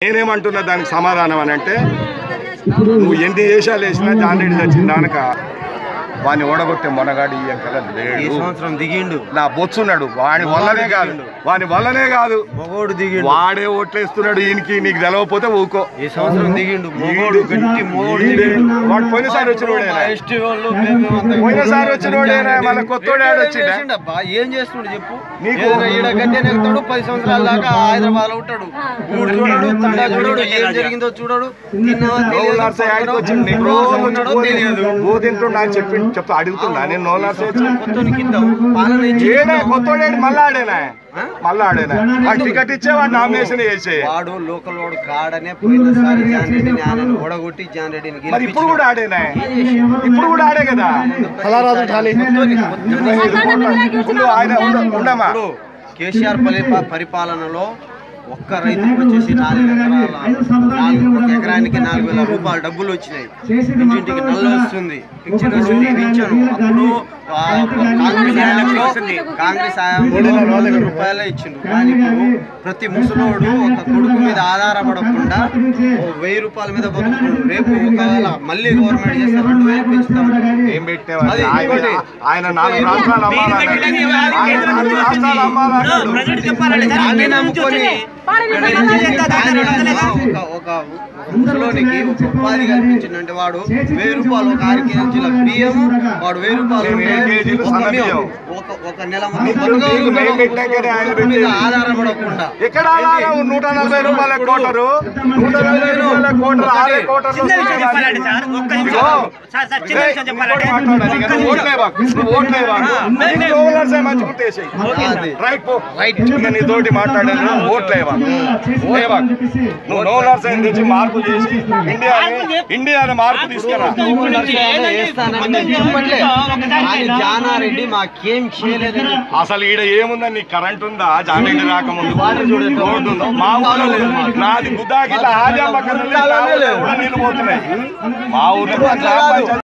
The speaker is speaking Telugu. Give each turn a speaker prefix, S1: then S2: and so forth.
S1: నేనేమంటున్నా దానికి సమాధానం అని అంటే నువ్వు ఎన్ని దేశాలు వేసినా జాన్ రెడ్డి వచ్చిన దానక వాడిని ఓడగొట్టే మొనగాడు ఈ అంకగా
S2: ఈ
S1: లేడు
S2: సంవత్సరం దిగిండు
S1: నా బొచ్చున్నాడు వాని వల్లనే కాదు వాని వల్లనే కాదు
S2: మగోడు దిగిండు
S1: వాడే ఓట్లేస్తున్నాడు ఈయనకి నీకు తెలవకపోతే ఊకో
S2: ఈ సంవత్సరం దిగిండు మగోడు గట్టి మగోడు దిగిండు
S1: వాడు పోయినసారి వచ్చినోడేనా
S2: ఎస్టీ వాళ్ళు మేమేమంతా
S1: పోయినసారి వచ్చినోడేనా మళ్ళీ కొత్తోడే
S2: ఏం
S1: వచ్చిండా
S2: చేసిండబ్బా? ఏం చేస్తుండు చెప్పు
S1: నీకు-
S2: ఏదైనా ఈడ గద్దె నెక్కుతాడు పది సంవత్సరాల దాకా హైదరాబాద్ లో ఉంటాడు ఊడు చూడడు తండా చూడడు ఏం జరిగిందో చూడడు తిన్నావా
S1: నోవు
S2: తెలియదు,
S1: నర్సయ్య ఆడికి వచ్చిండు నీకు
S2: రోజు
S1: రోజు
S2: ఉన్నాడో తెలియదు
S1: ఓ తింటుండా అని చెప్పి చెప్తా అడుగుతున్నా నేను నోవు నర్సయ్య వచ్చి
S2: కొత్తని కింద పాలన ఇచ్చి
S1: ఏడా కొత్తోడేడు మళ్ళా ఆడేనా మళ్ళా ఆడేనా వాడు టికెట్ ఇచ్చే వాడు నామినేషన్ చేసే
S2: వాడు లోకల్ వాడు కాడనే పోయినసారి జాన్ రెడ్డిని ఆయన ఓడగొట్టి జాన్ రెడ్డిని
S1: మరి ఇప్పుడు కూడా ఆడేనా
S2: ఏం చేసిండు?
S1: ఇప్పుడు కూడా ఆడే కదా
S2: కొత్తని- కొత్తని-
S1: ఉండు, ఆయన ఉండు, ఉండమా
S2: ఇప్పుడు కేసీఆర్ పరిపా- పరిపాలనలో ఒక్క రైతుకు వచ్చేసి నాలుగు ఎకరాల నాలుగు ఒక ఎకరానికి నాలుగు వేల రూపాయలు డబ్బులు వచ్చినాయి ఇంటింటికి నల్ల వస్తుంది పింఛన్ వస్తుంది పింఛను అప్పుడు ఆ, కాంగ్రెస్ హయాంలో కాంగ్రెస్ హయాంలో రెండు వందల రూపాయలే ఇచ్చిండు కానీ ఇప్పుడు ప్రతి ముసలోడు ఒక కొడుకు మీద ఆధారపడకుండా ఓ వెయ్యి రూపాయల మీద బతుకుతున్నాడు రేపు ఒకవేళ మళ్ళీ గవర్నమెంట్ చేస్తే రెండు వేలు పెంచుతాం
S1: ఏం పెట్టేవాడు
S2: అది
S1: ఆయన
S2: ఇంకోటి.
S1: ఆయన నాలుగు రాష్ట్రాలు అమ్మాలన్నాడు ఆయన నాలుగు రాష్ట్రాలు అమ్మాలన్నాడు
S2: దాన్ని నమ్ముకొని ఒక ఒక ఒక ముసలోనికి ఒక ఉపాధి కల్పించిందంటే వాడు వెయ్యి రూపాయలు ఒక ఆరు కేజీల బియ్యం వాడు వెయ్యి రూపాయలు
S1: నేను ఏ
S2: ఉంటే
S1: కేజీలు
S2: ఒక
S1: సన్న
S2: బియ్యం,
S1: బియ్యం.
S2: ఒక ఒక నెల మొత్తం
S1: నీకు-
S2: బతకగలుగుతాడు.
S1: నీకు మేము పెట్టాకనే ఆయన
S2: కొడుకు మీద
S1: పెట్టేది.
S2: ఆధారపడకుండా
S1: ఎక్కడ ఆధారం నూట నలభై రూపాయల కోటరు నూట నలభై రూపాయల కోటరు ఆరే కోటర్లు
S3: చిన్న విషయం చెప్పాలండి సార్ ఒక్క నిమిషం
S1: ఇదిగో.
S3: సార్ సార్ చిన్న విషయం చెప్పాలంటే
S1: ఇంకోటి మాట్లాడాలి. ఇక నువ్వు ఓట్లేవా? నువ్వు ఓట్లేవా? నీకు ఓవర్సే మంచి గుర్తేసేయ్.
S2: అది.
S1: రైట్ పో రైట్ ఇక నీతోటి మాట్లాడాను ఓట్లేవా ఓట్లేవా నువ్వు నో నర్సైన్ తెచ్చి మార్పు చేసి ఇండియాని ఇండియాని మార్పు తీసుకురా
S2: నరసింహ వేస్తానని మేము చెప్పట్లే. కానీ జానారెడ్డి మాకేం చేయలేదని
S1: అసలు ఈడ ఏముందని నీకు కరెంట్ ఉందా జానెడ్డి రాకముందు
S2: వాటర్ చూడండి.
S1: రోడ్డు ఉందా మా ఊళ్ళో లేదు నాది గుద్దాకి ఆజా పక్కన నీళ్ళు పోతున్నాయి మా ఊర్లో గ్రామ పంచాయతీ